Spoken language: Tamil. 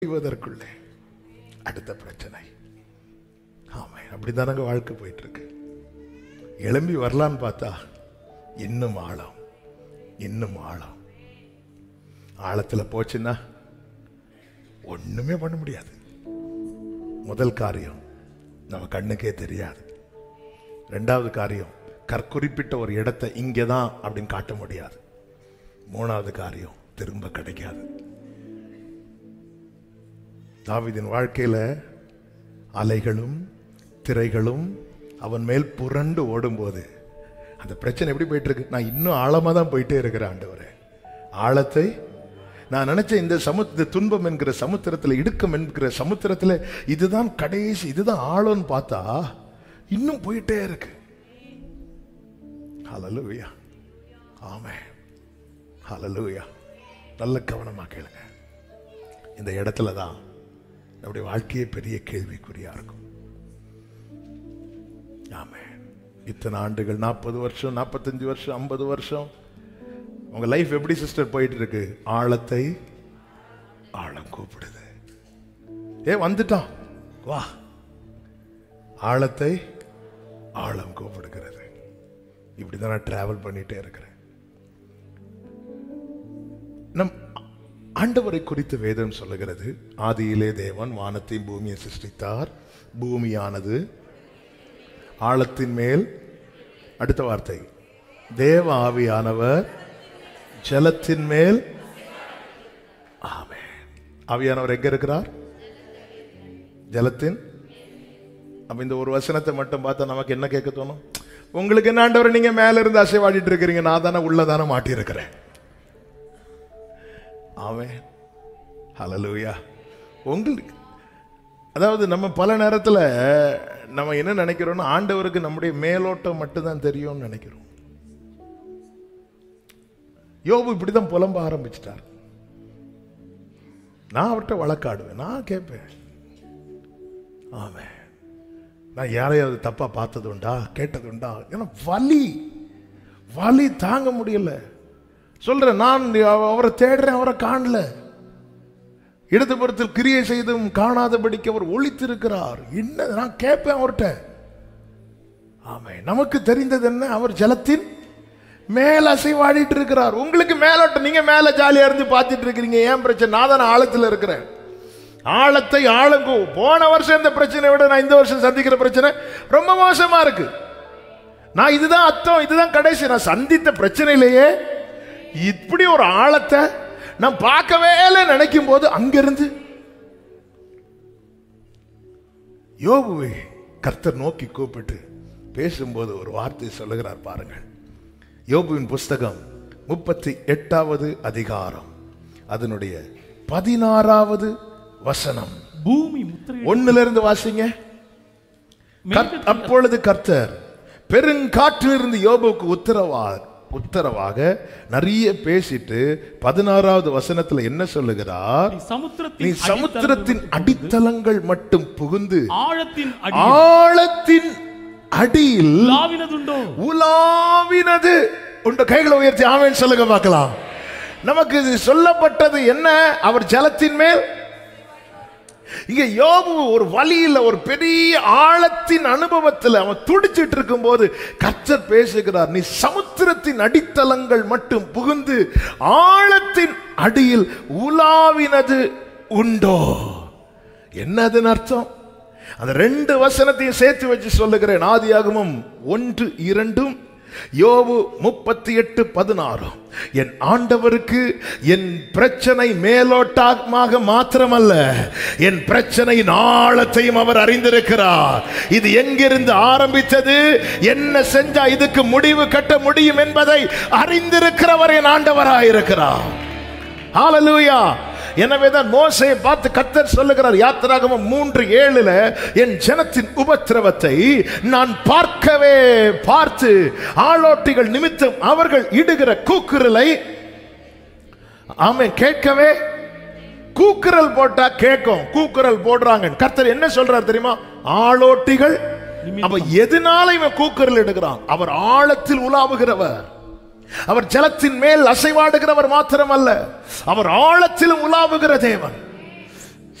செய்வதற்குள்ளே அடுத்த பிரச்சனை ஆமா அப்படிதானங்க வாழ்க்கை போயிட்டு இருக்கு எழும்பி வரலான்னு பார்த்தா இன்னும் ஆழம் இன்னும் ஆழம் ஆழத்துல போச்சுன்னா ஒண்ணுமே பண்ண முடியாது முதல் காரியம் நம்ம கண்ணுக்கே தெரியாது ரெண்டாவது காரியம் கற்குறிப்பிட்ட ஒரு இடத்தை இங்கே தான் அப்படின்னு காட்ட முடியாது மூணாவது காரியம் திரும்ப கிடைக்காது தாவீதின் வாழ்க்கையில அலைகளும் திரைகளும் அவன் மேல் புரண்டு ஓடும்போது அந்த பிரச்சனை எப்படி போயிட்டு இருக்கு நான் இன்னும் ஆழமா தான் போயிட்டே இருக்கிறேன் ஆண்டவரே ஆழத்தை நான் நினைச்சேன் இந்த சமு இந்த துன்பம் என்கிற சமுத்திரத்தில் இடுக்கம் என்கிற சமுத்திரத்தில் இதுதான் கடைசி இதுதான் ஆழம்னு பார்த்தா இன்னும் போயிட்டே இருக்கு ஹalleluya ஆமென் ஹalleluya நல்ல கவனமா கேளுங்க இந்த இடத்துல தான் நம்முடைய வாழ்க்கையே பெரிய கேள்விக்குறியா இருக்கும் ஆமென் இத்தனை ஆண்டுகள் நாற்பது வருஷம் நாற்பத்தஞ்சு வருஷம் ஐம்பது வருஷம் உங்க லைஃப் எப்படி சிஸ்டர் போயிட்டு இருக்கு ஆழத்தை ஆழம் கூப்பிடுது ஏ வந்துட்டான் வா ஆழத்தை ஆழம் கூப்பிடுகிறது இப்படிதான் நான் டிராவல் பண்ணிட்டே இருக்கிறேன் நம் ஆண்டவரை குறித்து வேதம் சொல்லுகிறது ஆதியிலே தேவன் வானத்தையும் பூமியை சிருஷ்டித்தார் பூமியானது ஆழத்தின் மேல் அடுத்த வார்த்தை தேவ ஆவியானவர் ஜலத்தின் மேல் ஆமென் ஆவியானவர் எங்க இருக்கிறார் ஜலத்தின் அப்ப இந்த ஒரு வசனத்தை மட்டும் பார்த்தா நமக்கு என்ன கேட்க தோணும் உங்களுக்கு என்ன ஆண்டவர் நீங்க மேல இருந்து அசைவாடிட்டு இருக்கிறீங்க நான் தானே உள்ளதானே மாட்டியிருக்கிறேன் அவன் ஹalleluya உங்களுக்கு அதாவது நம்ம பல நேரத்துல நம்ம என்ன நினைக்கிறோம்னா ஆண்டவருக்கு நம்முடைய மேலோட்டம் மட்டும்தான் தெரியும்னு நினைக்கிறோம் யோபு இப்படிதான் புலம்ப ஆரம்பிச்சிட்டார் நான் அவர்கிட்ட வழக்காடுவேன் நான் கேட்பேன் ஆமென் நான் யாரையாவது தப்பா பார்த்ததுண்டா கேட்டதுண்டா ஏன்னா வலி வலி தாங்க முடியல சொல்றேன் நான் அவரை தேடுறேன் அவரை காணல இடதுபுறத்தில் கிரியை செய்தும் காணாதபடிக்கு அவர் ஒளித்திருக்கிறார் என்ன நான் கேட்பேன் அவர்கிட்ட ஆமை நமக்கு தெரிந்தது என்ன அவர் ஜலத்தின் மேல அசைவாடிட்டு இருக்கிறார் உங்களுக்கு மேலோட்டம் நீங்க மேல ஜாலியா இருந்து பார்த்துட்டு இருக்கிறீங்க ஏன் பிரச்சனை நான் தானே ஆழத்துல இருக்கிறேன் ஆழத்தை ஆழங்கு போன வருஷம் இந்த பிரச்சனை விட நான் இந்த வருஷம் சந்திக்கிற பிரச்சனை ரொம்ப மோசமா இருக்கு நான் இதுதான் அர்த்தம் இதுதான் கடைசி நான் சந்தித்த பிரச்சனையிலேயே இப்படி ஒரு ஆழத்தை நான் பார்க்கவே இல்லை நினைக்கும் போது அங்கிருந்து யோபுவை கர்த்தர் நோக்கி கூப்பிட்டு பேசும்போது ஒரு வார்த்தை சொல்லுகிறார் பாருங்கள் யோபுவின் புஸ்தகம் முப்பத்தி எட்டாவது அதிகாரம் அதனுடைய பதினாறாவது வசனம் பூமி முத்திரை ஒண்ணுல இருந்து வாசிங்க கர்த்- அப்பொழுது கர்த்தர் பெருங்காற்றிலிருந்து யோபுக்கு உத்தரவா உத்தரவாக நிறைய பேசிட்டு பதினாறாவது வசனத்துல என்ன சொல்லுகிறார் நீ நீ சமுத்திரத்தின் சமுத்திரத்தின் அடித்தளங்கள் மட்டும் புகுந்து ஆழத்தின் அடி ஆழத்தின் அடியில் லாவினதுண்டோ உலாவினது உண்ட கைகளை உயர்த்தி ஆமென் சொல்லுங்க பார்க்கலாம் நமக்கு இது சொல்லப்பட்டது என்ன அவர் ஜலத்தின் மேல் இங்க யோபு ஒரு வழியில் ஒரு பெரிய ஆழத்தின் அனுபவத்தில் அவன் துடிச்சிட்டு இருக்கும்போது கர்த்தர் பேசுகிறார் நீ சமுத்திரத்தின் அடித்தளங்கள் மட்டும் புகுந்து ஆழத்தின் அடியில் உலாவினது உண்டோ என்னதுன்னு அர்த்தம் அந்த ரெண்டு வசனத்தையும் சேர்த்து வச்சு சொல்லுகிறேன் ஆதியாகமம் ஒன்று இரண்டும் யோபு முப்பத்தி எட்டு பதினாறும் என் ஆண்டவருக்கு என் பிரச்சனை மேலோட்டமாக மாத்திரமல்ல என் பிரச்சனையின் ஆழத்தையும் அவர் அறிந்திருக்கிறார் இது எங்கிருந்து ஆரம்பித்தது என்ன செஞ்சா இதுக்கு முடிவு கட்ட முடியும் என்பதை அறிந்திருக்கிறவர் என் ஆண்டவராயிருக்கிறார் ஹalleluya எனவேதான் மோசையை பார்த்து கத்தர் சொல்லுகிறார் யாத்திராகமம் மூன்று ஏழுல என் ஜனத்தின் உபத்திரவத்தை நான் பார்க்கவே பார்த்து ஆளோட்டிகள் நிமித்தம் அவர்கள் இடுகிற கூக்குரலை ஆமென் கேட்கவே கூக்குரல் போட்டா கேட்கும் கூக்குரல் போடுறாங்க கர்த்தர் என்ன சொல்றார் தெரியுமா ஆளோட்டிகள் அப்ப எதனால இவன் கூக்குரல் இடுகிறான் அவர் ஆழத்தில் உலாவுகிறவர் அவர் ஜலத்தின் மேல் அசைவாடுகிறவர் மாத்திரமல்ல அவர் ஆழத்திலும் உலாவுகிற தேவன்